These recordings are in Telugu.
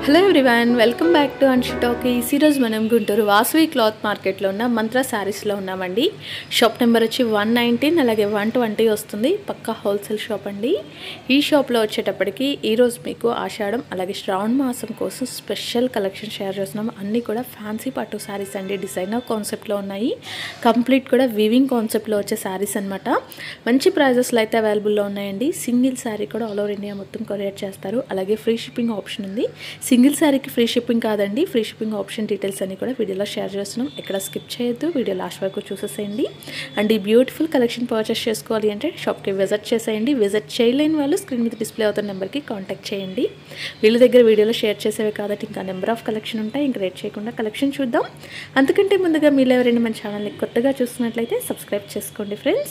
Hello everyone welcome back to Anshi talkies ఈరోజు మనం గుంటూరు వాసవి క్లాత్ మార్కెట్లో ఉన్న మంత్ర శారీస్లో ఉన్నామండి షాప్ నెంబర్ వచ్చి వన్ నైన్టీన్ అలాగే వన్ ట్వంటీ వస్తుంది పక్కా హోల్సేల్ షాప్ అండి ఈ షాప్లో వచ్చేటప్పటికి ఈరోజు మీకు ఆషాఢం అలాగే శ్రావణ మాసం కోసం స్పెషల్ కలెక్షన్ షేర్ చేస్తున్నాం అన్నీ కూడా ఫ్యాన్సీ పట్టు శారీస్ అండి డిజైనర్ కాన్సెప్ట్లో ఉన్నాయి కంప్లీట్ కూడా వివింగ్ కాన్సెప్ట్లో వచ్చే శారీస్ అనమాట మంచి ప్రైజెస్లో అయితే అవైలబుల్లో ఉన్నాయండి సింగిల్ శారీ కూడా ఆల్ ఓవర్ ఇండియా మొత్తం కొరియర్ చేస్తారు అలాగే ఫ్రీ షిప్పింగ్ ఆప్షన్ ఉంది సింగిల్ శారీకి ఫ్రీ షిప్పింగ్ కాదండి ఫ్రీ షిప్పింగ్ ఆప్షన్ డీటెయిల్స్ అన్ని కూడా వీడియోలో షేర్ చేస్తున్నాం ఎక్కడ స్కిప్ చేయొద్దు వీడియో లాస్ట్ వరకు చూసేసేయండి అండ్ ఈ బ్యూటిఫుల్ కలెక్షన్ పర్చేస్ చేసుకోవాలి అంటే షాప్కి విజిట్ చేసేయండి విజిట్ చేయలేని వాళ్ళు స్క్రీన్ మీద డిస్ప్లే అవుతున్న నెంబర్కి కాంటాక్ట్ చేయండి వీళ్ళ దగ్గర వీడియోలో షేర్ చేసేవి కాబట్టి ఇంకా నెంబర్ ఆఫ్ కలెక్షన్ ఉంటాయి ఇంకా రేట్ చేయకుండా కలెక్షన్ చూద్దాం అంతకంటే ముందుగా మీరు ఎవరైనా మన ఛానల్ని కొత్తగా చూస్తున్నట్లయితే సబ్స్క్రైబ్ చేసుకోండి ఫ్రెండ్స్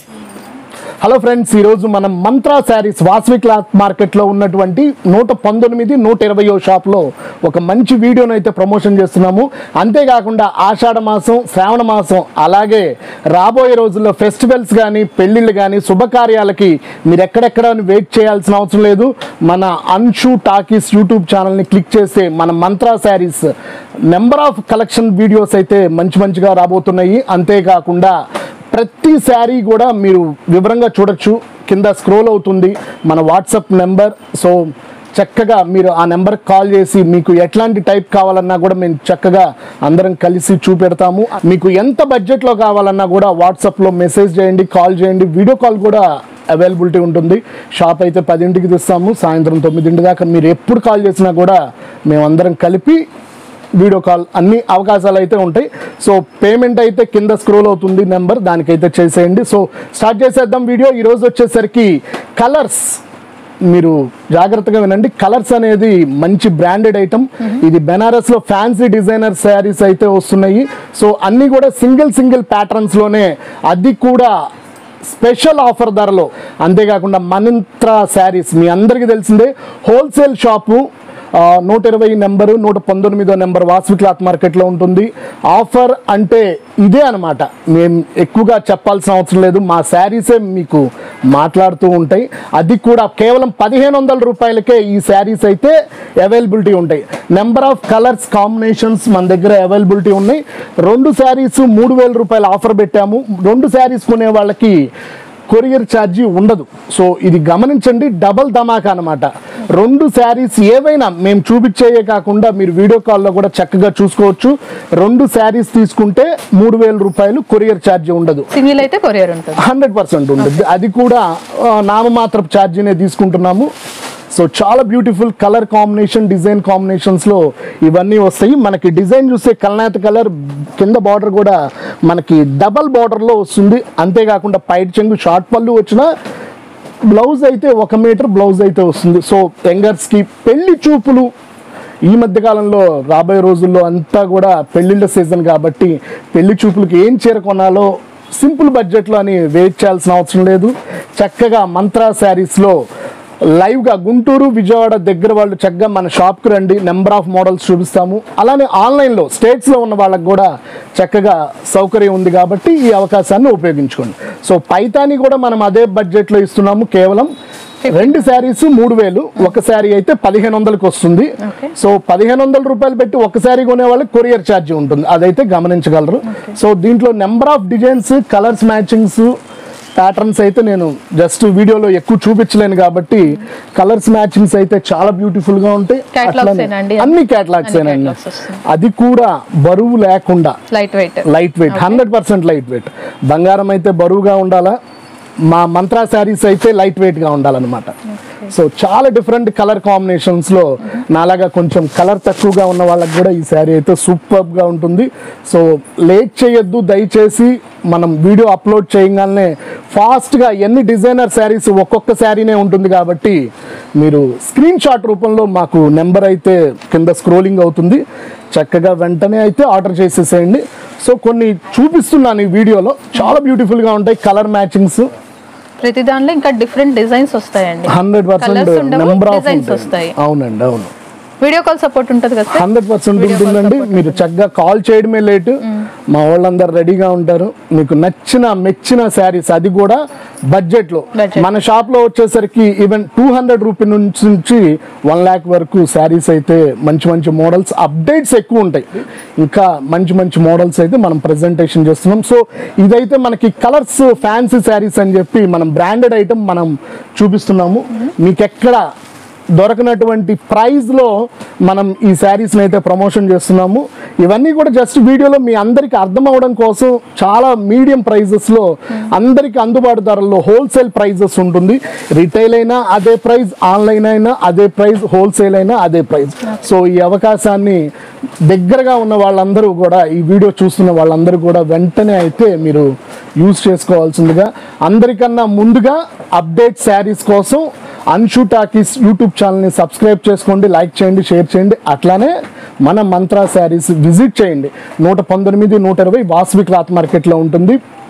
హలో ఫ్రెండ్స్ ఈరోజు మనం మంత్రా శారీస్ వాసవి క్లాత్ మార్కెట్లో ఉన్నటువంటి నూట పంతొమ్మిది నూట ఇరవయో షాప్లో ఒక మంచి వీడియోను అయితే ప్రమోషన్ చేస్తున్నాము అంతేకాకుండా ఆషాఢ మాసం శ్రావణ మాసం అలాగే రాబోయే రోజుల్లో ఫెస్టివల్స్ కానీ పెళ్ళిళ్ళు కానీ శుభకార్యాలకి మీరు ఎక్కడెక్కడ వెయిట్ చేయాల్సిన అవసరం లేదు మన అన్షు టాకీస్ యూట్యూబ్ ఛానల్ని క్లిక్ చేస్తే మన Mantra sarees number of collection videos అయితే మంచి మంచిగా రాబోతున్నాయి అంతేకాకుండా ప్రతి శారీ కూడా మీరు వివరంగా చూడొచ్చు కింద స్క్రోల్ అవుతుంది మన వాట్సాప్ నెంబర్ సో చక్కగా మీరు ఆ నెంబర్కి కాల్ చేసి మీకు ఎట్లాంటి టైప్ కావాలన్నా కూడా మేము చక్కగా అందరం కలిసి చూపెడతాము మీకు ఎంత బడ్జెట్లో కావాలన్నా కూడా వాట్సాప్లో మెసేజ్ చేయండి కాల్ చేయండి వీడియో కాల్ కూడా అవైలబిలిటీ ఉంటుంది షాప్ అయితే పదింటికి తెస్తాము సాయంత్రం తొమ్మిదింటి దాకా మీరు ఎప్పుడు కాల్ చేసినా కూడా మేమందరం కలిపి వీడియో కాల్ అన్ని అవకాశాలు అయితే ఉంటాయి సో పేమెంట్ అయితే కింద స్క్రోల్ అవుతుంది నెంబర్ దానికైతే చేసేయండి సో స్టార్ట్ చేసేద్దాం వీడియో ఈరోజు వచ్చేసరికి కలర్స్ మీరు జాగ్రత్తగా వినండి కలర్స్ అనేది మంచి బ్రాండెడ్ ఐటమ్ ఇది బెనారస్ లో ఫ్యాన్సీ డిజైనర్ శారీస్ అయితే వస్తున్నాయి సో అన్ని కూడా సింగిల్ సింగిల్ ప్యాటర్న్స్ లోనే అది కూడా స్పెషల్ ఆఫర్ ధరలో అంతేకాకుండా మనింత్ర శారీస్ మీ అందరికీ తెలిసిందే హోల్సేల్ షాపు ఆ, నూట ఇరవై నెంబరు నూట పంతొమ్మిదో నెంబర్ వాసవి క్లాత్ మార్కెట్లో ఉంటుంది ఆఫర్ అంటే ఇదే అనమాట మేము ఎక్కువగా చెప్పాల్సిన అవసరం లేదు మా శారీసే మీకు మాట్లాడుతూ ఉంటాయి అది కూడా కేవలం పదిహేను వందల రూపాయలకే ఈ శారీస్ అయితే అవైలబిలిటీ ఉంటాయి నెంబర్ ఆఫ్ కలర్స్ కాంబినేషన్స్ మన దగ్గర అవైలబిలిటీ ఉన్నాయి రెండు శారీస్ మూడు వేల రూపాయల ఆఫర్ పెట్టాము రెండు శారీస్ కొనే వాళ్ళకి కొరియర్ ఛార్జీ ఉండదు సో ఇది గమనించండి డబల్ ధమాకా అనమాట రెండు శారీస్ ఏవైనా మేము చూపించేయే కాకుండా మీరు వీడియో కాల్లో కూడా చక్కగా చూసుకోవచ్చు రెండు శారీస్ తీసుకుంటే మూడు వేల రూపాయలు కొరియర్ ఛార్జీ ఉండదు సింగిల్ అయితే కొరియర్ ఉంటుంది హండ్రెడ్ పర్సెంట్ ఉండదు అది కూడా ఆ, నామమాత్రపు ఛార్జీనే తీసుకుంటున్నాము సో చాలా బ్యూటిఫుల్ కలర్ కాంబినేషన్ డిజైన్ కాంబినేషన్స్లో ఇవన్నీ వస్తాయి మనకి డిజైన్ చూస్తే కల్నాథ్ కలర్ కింద బార్డర్ కూడా మనకి డబల్ బార్డర్లో వస్తుంది అంతేకాకుండా పైట్ చెంగు షార్ట్ పళ్ళు వచ్చిన బ్లౌజ్ అయితే ఒక మీటర్ బ్లౌజ్ అయితే వస్తుంది సో యంగర్స్కి పెళ్లి చూపులు ఈ మధ్య కాలంలో రాబోయే రోజుల్లో అంతా కూడా పెళ్లిళ్ళ సీజన్ కాబట్టి పెళ్లి చూపులకి ఏం చీర కొనాలో సింపుల్ బడ్జెట్లో అని వెయిట్ చేయాల్సిన అవసరం లేదు చక్కగా మంత్రా శారీస్లో లైవ్గా గుంటూరు విజయవాడ దగ్గర వాళ్ళు చక్కగా మన షాప్కి రండి నెంబర్ ఆఫ్ మోడల్స్ చూపిస్తాము అలానే ఆన్లైన్లో స్టేట్స్లో ఉన్న వాళ్ళకి కూడా చక్కగా సౌకర్యం ఉంది కాబట్టి ఈ అవకాశాన్ని ఉపయోగించుకోండి సో పైతాని కూడా మనం అదే బడ్జెట్లో ఇస్తున్నాము కేవలం రెండు శారీస్ మూడు వేలు ఒక శారీ అయితే పదిహేను వందలకి వస్తుంది Okay. సో పదిహేను వందల రూపాయలు పెట్టి ఒక శారీ కొనే వాళ్ళకి కొరియర్ ఛార్జీ ఉంటుంది అదైతే గమనించగలరు సో దీంట్లో number of designs colours matchings patterns అయితే నేను జస్ట్ వీడియోలో ఎక్కువ చూపించలేను కాబట్టి కలర్స్ మ్యాచింగ్స్ అయితే చాలా బ్యూటిఫుల్ గా ఉంటాయి Catalogs అట్లానే ఏనండి? అన్ని క్యాటలాగ్స్ అన్ని ఏనండి catalogs వస్తాయి. అది కూడా బరువు లేకుండా light weight light weight hundred percent light weight బంగారం అయితే బరువుగా ఉండాలా మా మంత్రా శారీస్ అయితే లైట్ వెయిట్ గా ఉండాలన్నమాట సో చాలా డిఫరెంట్ కలర్ కాంబినేషన్స్ లో నాలాగా కొంచెం కలర్ తక్కువగా ఉన్న వాళ్ళకి కూడా ఈ శారీ అయితే సూపర్ గా ఉంటుంది సో లేట్ చేయొద్దు దయచేసి మనం వీడియో అప్లోడ్ చేయగానే ఫాస్ట్ గా ఎన్ని డిజైనర్ శారీస్ ఒక్కొక్క శారీనే ఉంటుంది కాబట్టి మీరు స్క్రీన్ షాట్ రూపంలో మాకు నెంబర్ అయితే కింద స్క్రోలింగ్ అవుతుంది చక్కగా వెంటనే అయితే ఆర్డర్ చేసేసేయండి సో కొన్ని చూపిస్తున్నాను ఈ వీడియోలో చాలా beautiful గా ఉంటాయి కలర్ మ్యాచింగ్స్ ప్రతి దాంట్లో ఇంకా డిఫరెంట్ డిజైన్స్ వస్తాయండి హండ్రెడ్ పర్సెంట్ Colours ఉండవు, నెంబర్ ఆఫ్ designs వస్తాయి. అవునండి అవును వీడియో కాల్ సపోర్ట్ ఉంటుంది కదా sir hundred percent Video call ఉంటుందండి support మీరు చక్కగా కాల్ చేయడమే లేట్ మా వాళ్ళందరూ రెడీగా ఉంటారు మీకు నచ్చిన మెచ్చిన శారీస్ అది కూడా బడ్జెట్లో Budget. మన షాప్లో వచ్చేసరికి ఈవెన్ టూ హండ్రెడ్ రూపీ నుంచి నుంచి వన్ ల్యాక్ వరకు శారీస్ అయితే మంచి మంచి మోడల్స్ అప్డేట్స్ ఎక్కువ ఉంటాయి ఇంకా మంచి మంచి మోడల్స్ అయితే మనం ప్రెజెంటేషన్ చేస్తున్నాం సో ఇదైతే మనకి కలర్స్ ఫ్యాన్సీ శారీస్ అని చెప్పి మనం బ్రాండెడ్ ఐటమ్ మనం చూపిస్తున్నాము మీకు ఎక్కడ దొరకనటువంటి ప్రైస్లో మనం ఈ శారీస్ని అయితే ప్రమోషన్ చేస్తున్నాము ఇవన్నీ కూడా జస్ట్ వీడియోలో మీ అందరికీ అర్థం అవడం కోసం చాలా మీడియం ప్రైజెస్లో అందరికీ అందుబాటు ధరల్లో హోల్సేల్ ప్రైజెస్ ఉంటుంది రిటైల్ అయినా అదే ప్రైస్ ఆన్లైన్ అయినా అదే ప్రైస్ హోల్సేల్ అయినా అదే ప్రైస్ సో ఈ అవకాశాన్ని దగ్గరగా ఉన్న వాళ్ళందరూ కూడా ఈ వీడియో చూస్తున్న వాళ్ళందరూ కూడా వెంటనే అయితే మీరు యూజ్ చేసుకోవాల్సిందిగా అందరికన్నా ముందుగా అప్డేట్ శారీస్ కోసం అన్షు టాకీస్ యూట్యూబ్ ఛానల్ని సబ్స్క్రైబ్ చేసుకోండి లైక్ చేయండి షేర్ చేయండి అట్లానే మన మంత్రా శారీస్ విజిట్ చేయండి నూట పంతొమ్మిది నూట ఇరవై వాసవి క్లాత్ మార్కెట్లో ఉంటుంది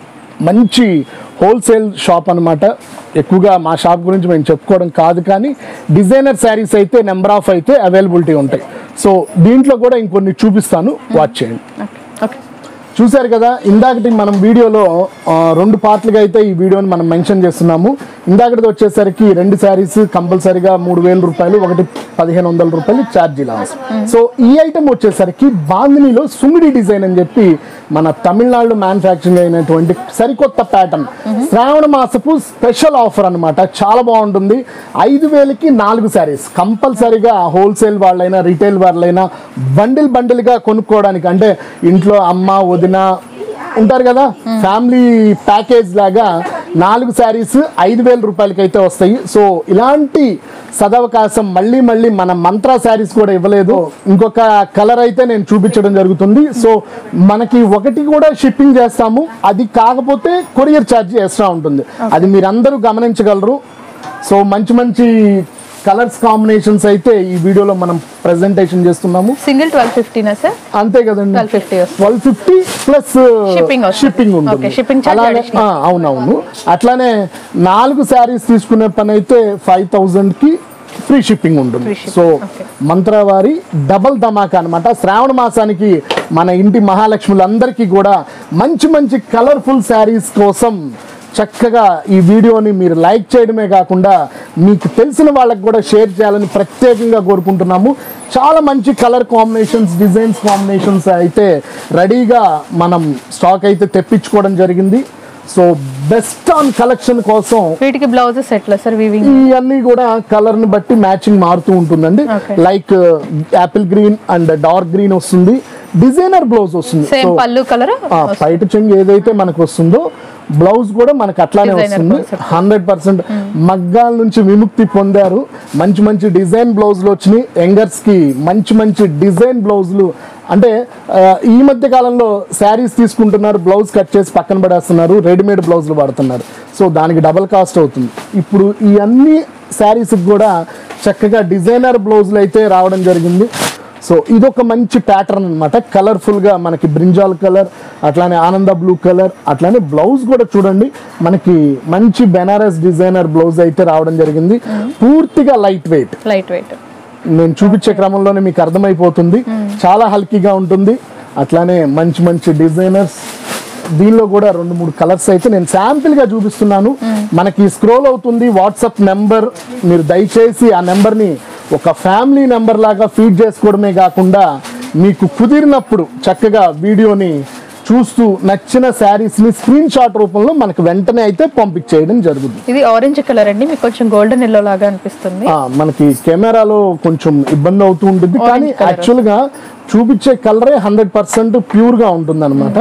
మంచి హోల్సేల్ షాప్ అన్నమాట ఎక్కువగా మా షాప్ గురించి మేము చెప్పుకోవడం కాదు కానీ డిజైనర్ శారీస్ అయితే నెంబర్ ఆఫ్ అయితే అవైలబిలిటీ ఉంటాయి సో దీంట్లో కూడా ఇంకొన్ని చూపిస్తాను వాచ్ చేయండి ఓకే ఓకే చూశారు కదా ఇందాకటి మనం వీడియోలో ఆ, రెండు పార్ట్లుగా అయితే ఈ వీడియోని మనం మెన్షన్ చేస్తున్నాము ఇందాకటిది వచ్చేసరికి రెండు శారీస్ కంపల్సరీగా మూడు వేల రూపాయలు ఒకటి పదిహేను వందల రూపాయలు ఛార్జీలు అవసరం సో ఈ ఐటమ్ వచ్చేసరికి బాందినిలో సుమిడి డిజైన్ అని చెప్పి మన తమిళనాడులో మ్యానుఫ్యాక్చరింగ్ అయినటువంటి సరికొత్త ప్యాటర్న్ శ్రావణ మాసపు స్పెషల్ ఆఫర్ అన్నమాట చాలా బాగుంటుంది ఐదు వేలకి నాలుగు శారీస్ కంపల్సరీగా హోల్సేల్ వాళ్ళైనా రిటైల్ వాళ్ళైనా బండిల్ బండిల్గా కొనుక్కోవడానికి అంటే ఇంట్లో అమ్మ వదిన ఉంటారు కదా ఫ్యామిలీ ప్యాకేజ్ లాగా నాలుగు శారీస్ ఐదు వేల రూపాయలకి అయితే వస్తాయి సో ఇలాంటి సదవకాశం మళ్ళీ మళ్ళీ మన మంత్రా శారీస్ కూడా ఇవ్వలేదు ఇంకొక కలర్ అయితే నేను చూపించడం జరుగుతుంది సో మనకి ఒకటి కూడా షిప్పింగ్ చేస్తాము అది కాకపోతే కొరియర్ ఛార్జ్ ఎక్స్ట్రా ఉంటుంది అది మీరందరూ గమనించగలరు సో మంచి మంచి కలర్స్ కాంబినేషన్స్ అయితే ఈ వీడియోలో మనం ప్రెజెంటేషన్ చేస్తున్నాము సింగిల్ ట్వెల్వ్ ఫిఫ్టీనా సార్ అంతే కదండి 1250 వస్తుంది. ట్వెల్వ్ ఫిఫ్టీ ప్లస్ Shipping వస్తుంది. షిప్పింగ్ ఉంటుంది Okay, shipping charge అలానే additional. ఆ, అవునవును అట్లానే నాలుగు శారీస్ తీసుకునే పని అయితే ఫైవ్ థౌజండ్ కి ఫ్రీ షిప్పింగ్ ఉంటుంది Free shipping, సో okay. మంత్రవారి డబల్ ధమాకా అనమాట శ్రావణ మాసానికి మన ఇంటి మహాలక్ష్ములందరికీ కూడా మంచి మంచి కలర్ఫుల్ శారీస్ కోసం చక్కగా ఈ వీడియోని మీరు లైక్ చేయడమే కాకుండా మీకు తెలిసిన వాళ్ళకి కూడా షేర్ చేయాలని ప్రత్యేకంగా కోరుకుంటున్నాము చాలా మంచి కలర్ కాంబినేషన్స్ డిజైన్స్ కాంబినేషన్స్ అయితే రెడీగా మనం స్టాక్ అయితే తెప్పించుకోవడం జరిగింది సో బెస్ట్ ఆన్ కలెక్షన్ కోసం వీటికి బ్లౌజెస్ ఎట్లా సార్ వీవింగ్ ఇవన్నీ కూడా కలర్ ని బట్టి మ్యాచింగ్ మారుతూ ఉంటుందండి Okay. Like apple green and dark green వస్తుంది డిజైనర్ బ్లౌజ్ వస్తుంది సేమ్ So, పళ్ళు కలర్ ఆ పైట చెంగు ఏదైతే మనకు వస్తుందో బ్లౌజ్ కూడా మనకు అట్లానే Designer వస్తుంది concept. హండ్రెడ్ పర్సెంట్ మగ్గాల నుంచి విముక్తి పొందారు మంచి మంచి డిజైన్ బ్లౌజులు వచ్చినాయి యంగర్స్ కి మంచి మంచి డిజైన్ బ్లౌజులు అంటే ఆ, ఈ మధ్య కాలంలో శారీస్ తీసుకుంటున్నారు బ్లౌజ్ కట్ చేసి పక్కన పడేస్తున్నారు రెడీమేడ్ బ్లౌజులు వాడుతున్నారు సో దానికి డబల్ కాస్ట్ అవుతుంది ఇప్పుడు ఈ అన్ని శారీస్కి కూడా చక్కగా డిజైనర్ బ్లౌజులు అయితే రావడం జరిగింది సో ఇదొక మంచి ప్యాటర్న్ అనమాట కలర్ఫుల్గా మనకి బ్రింజాల్ కలర్ అట్లానే ఆనంద బ్లూ కలర్ అట్లానే బ్లౌజ్ కూడా చూడండి మనకి మంచి బెనారస్ డిజైనర్ బ్లౌజ్ అయితే రావడం జరిగింది పూర్తిగా లైట్ వెయిట్ లైట్ వెయిట్ నేను చూపించే క్రమంలోనే మీకు అర్థమైపోతుంది చాలా హల్కీగా ఉంటుంది అట్లానే మంచి మంచి డిజైనర్స్ దీనిలో కూడా రెండు మూడు కలర్స్ అయితే నేను శాంపిల్ గా చూపిస్తున్నాను మనకి స్క్రోల్ అవుతుంది వాట్సాప్ నెంబర్ మీరు దయచేసి ఆ నెంబర్ని ఒక ఫ్యామిలీ నెంబర్ లాగా ఫీడ్ చేసుకోవడమే కాకుండా మీకు కుదిరినప్పుడు చక్కగా వీడియోని చూస్తూ నచ్చిన శారీస్ ని స్క్రీన్ షాట్ రూపంలో మనకు వెంటనే అయితే పంపించేయడం జరుగుతుంది ఇది ఆరెంజ్ కలర్ అండి మీకు కొంచెం గోల్డెన్ ఎల్లో లాగా అనిపిస్తుంది ఆ, మనకి కెమెరాలో కొంచెం ఇబ్బంది అవుతూ ఉంటుంది Orange కానీ colour. యాక్చువల్ గా చూపించే కలరే హండ్రెడ్ పర్సెంట్ ప్యూర్ గా ఉంటుంది అనమాట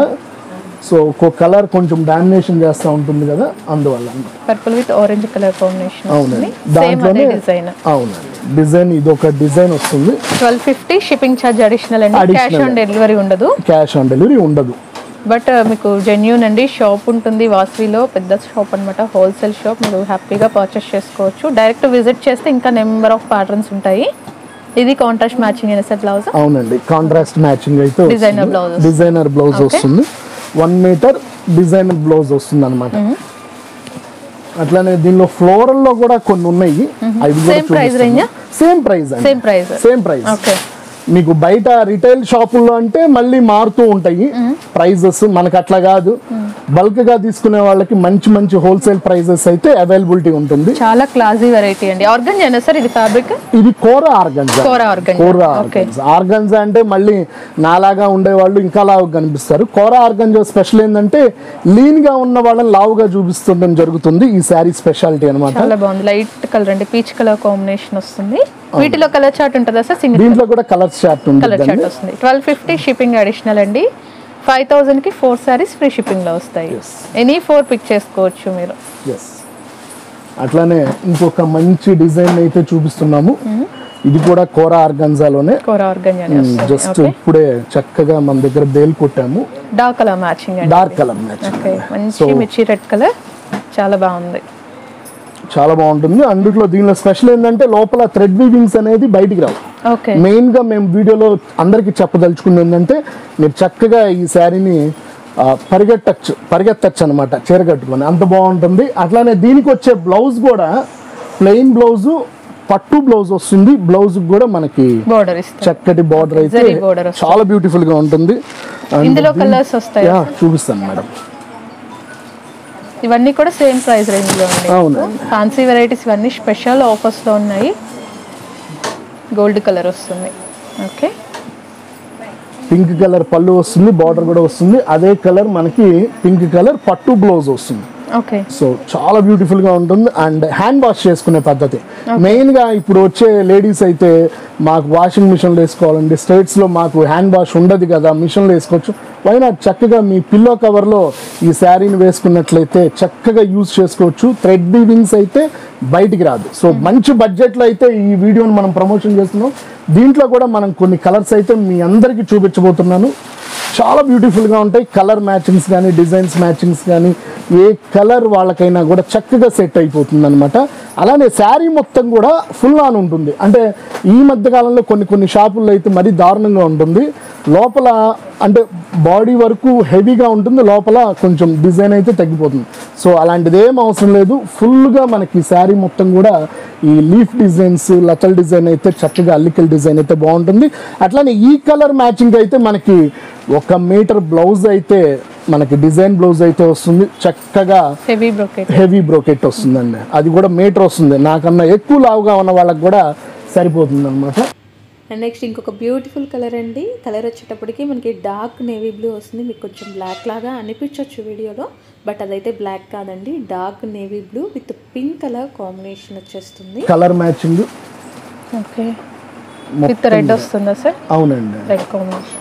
సో ఒక్కో కలర్ కొంచెం డామినేషన్ చేస్తూ ఉంటుంది కదా అందువల్ల purple with orange colour combination అవునండి వస్తుంది సేమ్ అదే దాంట్లోనే డిజైన్ అవునండి డిజైన్ ఇది ఒక డిజైన్ వస్తుంది twelve fifty shipping charge additional అండి Additional. క్యాష్ ఆన్ డెలివరీ ఉండదు క్యాష్ ఆన్ డెలివరీ ఉండదు బట్ మీకు జెన్యూన్ అండి షాప్ ఉంటుంది వాసవిలో పెద్ద షాప్ అన్నమాట హోల్సేల్ షాప్ మీరు హ్యాపీగా పర్చేస్ చేసుకోవచ్చు డైరెక్ట్ విజిట్ చేస్తే ఇంకా నెంబర్ ఆఫ్ ప్యాటర్న్స్ ఉంటాయి ఇది కాంట్రాస్ట్ మ్యాచింగ్ అయిన సార్ బ్లౌజ్ అవునండి కాంట్రాస్ట్ మ్యాచింగ్ అయితే Designer blouses. Designer blouse Okay. వస్తుంది వన్ మీటర్ డిజైనర్ బ్లౌజ్ వస్తుంది అనమాట అట్లానే దీనిలో ఫ్లోరల్ లో కూడా కొన్ని ఉన్నాయి అవి Same price range ఆ? Same price Same price. Same price okay మీకు బయట రిటైల్ షాపుల్లో అంటే మళ్ళీ మారుతూ ఉంటాయి ప్రైజెస్ మనకు అట్లా కాదు బల్క్ గా తీసుకునే వాళ్ళకి మంచి మంచి హోల్సేల్ ప్రైజెస్ అయితే అవైలబిలిటీ ఉంటుంది చాలా క్లాసీ వెరైటీ అండి ఆర్గన్ సార్ ఇది ఫ్యాబ్రిక్ ఇది కోర ఆర్గన్జా కోర ఆర్గన్ కోర ఓకే ఆర్గన్స్ ఆర్గన్స్ అంటే మళ్ళీ నాలాగా ఉండేవాళ్ళు ఇంకా లావుగా కనిపిస్తారు కోర ఆర్గన్స్ స్పెషల్ ఏంటంటే లీన్ గా ఉన్న వాళ్ళని లావుగా చూపిస్తుండడం జరుగుతుంది ఈ శారీ స్పెషాలిటీ అన్నమాట చాలా బాగుంది లైట్ కలర్ అండి పీచ్ కలర్ కాంబినేషన్ వస్తుంది వీటిలో కలర్ చార్ట్ ఉంటుందా సార్ సింగిల్ దీంట్లో కూడా కలర్ చార్ట్ కలర్ ఉంటుంది చార్ట్ వస్తుంది ట్వెల్వ్ ఫిఫ్టీ షిప్పింగ్ అడిషనల్ అండి ఫైవ్ థౌసండ్ కి ఫోర్ సారీస్ ఫ్రీ షిప్పింగ్ లో వస్తాయి Yes. ఎనీ ఫోర్ పిక్ చేసుకోవచ్చు మీరు ఎస్ అట్లానే ఇంకొక మంచి డిజైన్ అయితే చూపిస్తున్నాము ఇది కూడా కోర ఆర్గన్జాలోనే కోర ఆర్గన్ జస్ట్ ఇప్పుడే చక్కగా మన దగ్గర బేల్ కొట్టాము డార్క్ కలర్ మ్యాచింగ్ అండి డార్క్ కలర్ మ్యాచ్ ఓకే మంచి మిర్చి రెడ్ కలర్ చాలా బాగుంది చాలా బాగుంటుంది అందులో దీనిలో స్పెషల్ ఏంటంటే లోపల థ్రెడ్ వీవింగ్స్ అనేది బయటికి రావు ఓకే మెయిన్ గా మేము వీడియోలో అందరికి చెప్పదలుచుకుంది ఏంటంటే మీరు చక్కగా ఈ శారీని ఆ, పరిగెట్టచ్చు పరిగెత్తచ్చు అనమాట చీర కట్టుకొని అంత బాగుంటుంది అట్లానే దీనికి వచ్చే బ్లౌజ్ కూడా ప్లెయిన్ బ్లౌజ్ పట్టు బ్లౌజ్ వస్తుంది బ్లౌజ్ కూడా మనకి బోర్డర్ ఇస్తారు చక్కటి బార్డర్ అయితే Zari border వస్తుంది. చాలా బ్యూటిఫుల్ గా ఉంటుంది And ఇందులో దీని- కలర్స్ వస్తాయి యా, చూపిస్తాను మేడం ఇవన్నీ కూడా సేమ్ ప్రైస్ రేంజ్ లో ఉన్నాయి అవును. ఫ్యాన్సీ వెరైటీస్ ఇవన్నీ స్పెషల్ ఆఫర్స్ లో ఉన్నాయి గోల్డ్ కలర్ వస్తుంది ఓకే పింక్ కలర్ పళ్ళు వస్తుంది బార్డర్ కూడా వస్తుంది అదే కలర్ మనకి పింక్ కలర్ పట్టు బ్లౌజ్ వస్తుంది ఓకే సో చాలా బ్యూటిఫుల్ గా ఉంటుంది అండ్ హ్యాండ్ వాష్ చేసుకునే పద్ధతి మెయిన్ గా ఇప్పుడు వచ్చే లేడీస్ అయితే మాకు వాషింగ్ మిషన్లో వేసుకోవాలండి స్టేట్స్ లో మాకు హ్యాండ్ వాష్ ఉండదు కదా మిషన్లో వేసుకోవచ్చు పైన చక్కగా మీ పిల్లో కవర్ లో ఈ శారీని వేసుకున్నట్లయితే చక్కగా యూజ్ చేసుకోవచ్చు థ్రెడ్ బీవింగ్స్ అయితే బయటికి రాదు సో మంచి బడ్జెట్ లో అయితే ఈ వీడియోని మనం ప్రమోషన్ చేస్తున్నాం దీంట్లో కూడా మనం కొన్ని కలర్స్ అయితే మీ అందరికీ చూపించబోతున్నాను చాలా బ్యూటిఫుల్గా ఉంటాయి కలర్ మ్యాచింగ్స్ కానీ డిజైన్స్ మ్యాచింగ్స్ కానీ ఏ కలర్ వాళ్ళకైనా కూడా చక్కగా సెట్ అయిపోతుంది అనమాట అలానే శారీ మొత్తం కూడా ఫుల్ ఆన్ ఉంటుంది అంటే ఈ మధ్య కాలంలో కొన్ని కొన్ని షాపుల్లో అయితే మరీ దారుణంగా ఉంటుంది లోపల అంటే బాడీ వరకు హెవీగా ఉంటుంది లోపల కొంచెం డిజైన్ అయితే తగ్గిపోతుంది సో అలాంటిది ఏం అవసరం లేదు ఫుల్గా మనకి శారీ మొత్తం కూడా ఈ లీఫ్ డిజైన్స్ లతల్ డిజైన్ అయితే చక్కగా అల్లికల్ డిజైన్ అయితే బాగుంటుంది అట్లానే ఈ కలర్ మ్యాచింగ్ అయితే మనకి ఒక మీటర్ బ్లౌజ్ అయితే మనకి డిజైన్ బ్లౌజ్ అయితే వస్తుంది చక్కగా హెవీ బ్రోకెట్ హెవీ బ్రోకెట్ వస్తుందండి అది కూడా మీటర్ వస్తుంది నాకన్నా ఎక్కువ లావుగా ఉన్న వాళ్ళకి కూడా సరిపోతుంది అనమాట అండ్ నెక్స్ట్ ఇంకొక బ్యూటిఫుల్ కలర్ అండి కలర్ వచ్చేటప్పటికి మనకి డార్క్ నేవీ బ్లూ వస్తుంది మీకు కొంచెం బ్లాక్ లాగా అనిపించవచ్చు వీడియోలో బట్ అదైతే బ్లాక్ కాదండి dark navy blue with pink colour combination వచ్చేస్తుంది colour matching okay with red వస్తుందా సార్ అవునండి రెడ్ కాంబినేషన్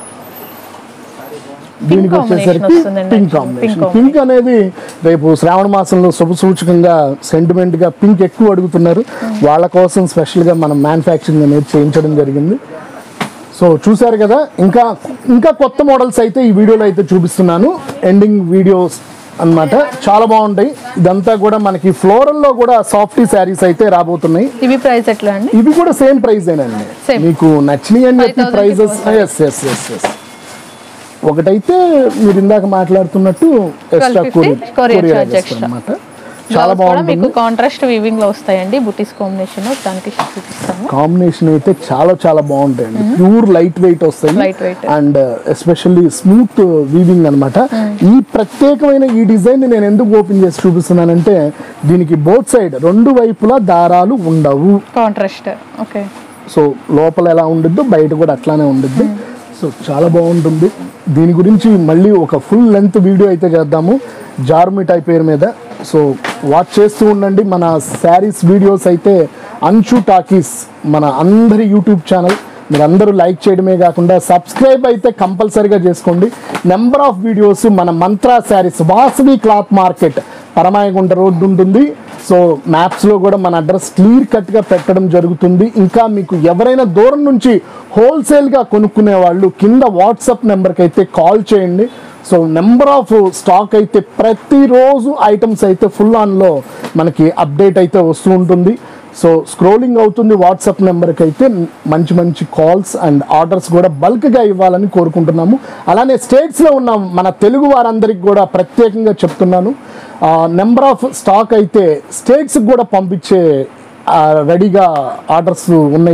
దీనికి combination వచ్చేసరికి వస్తుందండి. Pink Pink combination combination. పింక్ అనేది రేపు శ్రావణ మాసంలో శుభ సూచకంగా సెంటిమెంట్ గా పింక్ ఎక్కువ అడుగుతున్నారు వాళ్ళ కోసం స్పెషల్ గా మనం మ్యానుఫ్యాక్చరింగ్ అనేది చేయించడం జరిగింది సో చూసారు కదా ఇంకా ఇంకా కొత్త మోడల్స్ అయితే ఈ వీడియోలో అయితే చూపిస్తున్నాను ఎండింగ్ వీడియోస్ అన్నమాట చాలా బాగుంటాయి ఇదంతా కూడా మనకి ఫ్లోరల్ లో కూడా సాఫ్టీ శారీస్ అయితే రాబోతున్నాయి ఇవి ప్రైస్ ఎట్లా అండి ఇవి కూడా సేమ్ ప్రైస్ ఏనండి Same. మీకు నచ్చినాయి అని చెప్పి 5,000 కి ప్రైజెస్ ఎస్ ఎస్ ఎస్ ఎస్ ఒకటైతే మీరు ఇందాక మాట్లాడుతున్నట్టు ఎక్స్ట్రా 1250 courier charge extra. అనమాట చాలా Blouse కూడా మీకు బాగుంటుంది కాంట్రాస్ట్ వీవింగ్ లో వస్తాయండి బుటీస్ కాంబినేషన్ దానికి చూపిస్తాము కాంబినేషన్ అయితే చాలా చాలా బాగుంటాయండి ప్యూర్ లైట్ వెయిట్ వస్తాయి Light weight. And especially smooth weaving అన్నమాట ఈ ప్రత్యేకమైన ఈ డిజైన్ నేను ఎందుకు ఓపెన్ చేసి చూపిస్తున్నానంటే దీనికి బోత్ సైడ్ రెండు వైపులా దారాలు ఉండవు కాంట్రాస్ట్ ఓకే సో లోపల ఎలా ఉండిద్దో బయట కూడా అట్లానే ఉండిద్ది సో చాలా బాగుంటుంది దీని గురించి మళ్ళీ ఒక ఫుల్ లెంత్ వీడియో అయితే చేద్దాము జార్మిఠాయ్ పేరు మీద సో వాచ్ చేస్తూ ఉండండి మన శారీస్ వీడియోస్ అయితే అన్షు టాకీస్ మన అందరి యూట్యూబ్ ఛానల్ మీరు అందరూ లైక్ చేయడమే కాకుండా సబ్స్క్రైబ్ అయితే కంపల్సరీగా చేసుకోండి నెంబర్ ఆఫ్ వీడియోస్ మన Mantra Sarees Vasavi cloth market Paramayagunta road ఉంటుంది సో మ్యాప్స్లో కూడా మన అడ్రస్ క్లియర్ కట్గా పెట్టడం జరుగుతుంది ఇంకా మీకు ఎవరైనా దూరం నుంచి హోల్సేల్గా కొనుక్కునే వాళ్ళు కింద వాట్సాప్ నెంబర్కి అయితే కాల్ చేయండి సో నెంబర్ ఆఫ్ స్టాక్ అయితే ప్రతిరోజు ఐటమ్స్ అయితే ఫుల్ ఆన్లో మనకి అప్డేట్ అయితే వస్తూ ఉంటుంది సో స్క్రోలింగ్ అవుతుంది వాట్సాప్ నెంబర్కి అయితే మంచి మంచి కాల్స్ అండ్ ఆర్డర్స్ కూడా బల్క్గా ఇవ్వాలని కోరుకుంటున్నాము అలానే స్టేట్స్లో ఉన్న మన తెలుగు వారందరికి కూడా ప్రత్యేకంగా చెప్తున్నాను నెంబర్ ఆఫ్ స్టాక్ అయితే స్టేట్స్కి కూడా పంపించే ఆ, రెడీగా ఆర్డర్స్ ఉన్నాయి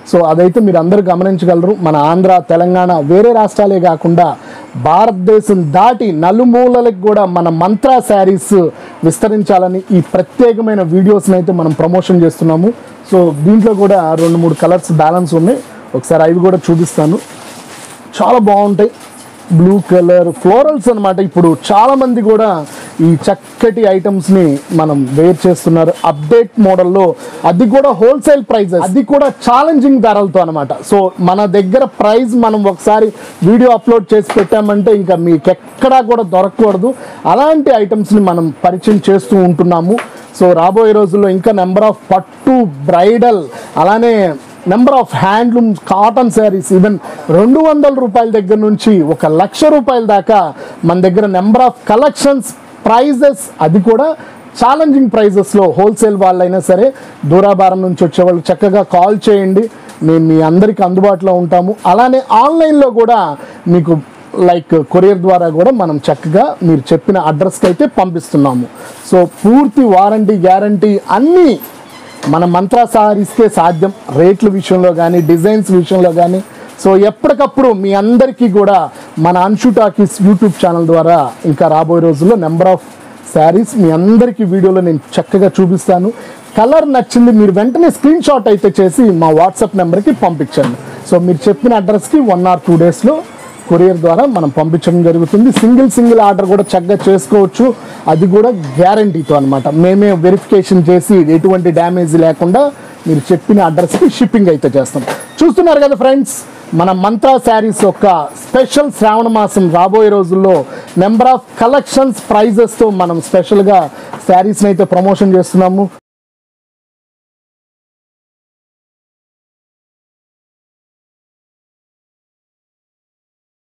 సో అదైతే మీరు అందరూ గమనించగలరు మన ఆంధ్ర తెలంగాణ వేరే రాష్ట్రాలే కాకుండా భారతదేశం దాటి నలుమూలలకు కూడా మన మంత్ర శారీస్ విస్తరించాలని ఈ ప్రత్యేకమైన వీడియోస్ని అయితే మనం ప్రమోషన్ చేస్తున్నాము సో దీంట్లో కూడా రెండు మూడు కలర్స్ బ్యాలెన్స్ ఉన్నాయి ఒకసారి అవి కూడా చూపిస్తాను చాలా బాగుంటాయి బ్లూ కలర్ ఫ్లోరల్స్ అన్నమాట ఇప్పుడు చాలా మంది కూడా ఈ చక్కటి ఐటమ్స్ని మనం వేర్ చేస్తున్నారు అప్డేట్ మోడల్లో అది కూడా హోల్సేల్ ప్రైజెస్ అది కూడా ఛాలెంజింగ్ ధరలతో అనమాట సో మన దగ్గర ప్రైస్ మనం ఒకసారి వీడియో అప్లోడ్ చేసి పెట్టామంటే ఇంకా మీకు ఎక్కడా కూడా దొరకకూడదు అలాంటి ఐటమ్స్ని మనం పరిచయం చేస్తూ ఉంటున్నాము సో రాబోయే రోజుల్లో ఇంకా నెంబర్ ఆఫ్ పట్టు బ్రైడల్ అలానే number of handloom cotton saris even రెండు వందల రూపాయల దగ్గర నుంచి ఒక లక్ష రూపాయల దాకా మన దగ్గర నెంబర్ ఆఫ్ కలెక్షన్స్ ప్రైజెస్ అది కూడా ఛాలెంజింగ్ ప్రైజెస్లో హోల్సేల్ వాళ్ళైనా సరే దూరాభారం నుంచి వచ్చే వాళ్ళు చక్కగా కాల్ చేయండి మేము మీ అందరికీ అందుబాటులో ఉంటాము అలానే ఆన్లైన్లో కూడా మీకు లైక్ కొరియర్ ద్వారా కూడా మనం చక్కగా మీరు చెప్పిన అడ్రస్కి అయితే పంపిస్తున్నాము సో పూర్తి వారంటీ గ్యారంటీ అన్నీ మన మంత్ర సారిస్తే సాధ్యం రేట్ల విషయంలో కానీ డిజైన్స్ విషయంలో కానీ సో ఎప్పటికప్పుడు మీ అందరికీ కూడా మన అన్షు టాకీస్ యూట్యూబ్ ఛానల్ ద్వారా ఇంకా రాబోయే రోజుల్లో నెంబర్ ఆఫ్ శారీస్ మీ అందరికీ వీడియోలో నేను చక్కగా చూపిస్తాను కలర్ నచ్చింది మీరు వెంటనే స్క్రీన్ షాట్ అయితే చేసి మా వాట్సాప్ నెంబర్కి పంపించండి సో మీరు చెప్పిన అడ్రస్కి వన్ ఆర్ టూ డేస్లో కొరియర్ ద్వారా మనం పంపించడం జరుగుతుంది సింగిల్ సింగిల్ ఆర్డర్ కూడా చక్కగా చేసుకోవచ్చు అది కూడా గ్యారంటీతో అనమాట మేమే వెరిఫికేషన్ చేసి ఎటువంటి డ్యామేజ్ లేకుండా మీరు చెప్పిన అడ్రస్కి షిప్పింగ్ అయితే చేస్తాం చూస్తున్నారు కదా ఫ్రెండ్స్ మన మంత్ర శారీస్ యొక్క స్పెషల్ శ్రావణ మాసం రాబోయే రోజుల్లో నెంబర్ ఆఫ్ కలెక్షన్స్ ప్రైజెస్తో మనం స్పెషల్గా శారీస్ని అయితే ప్రమోషన్ చేస్తున్నాము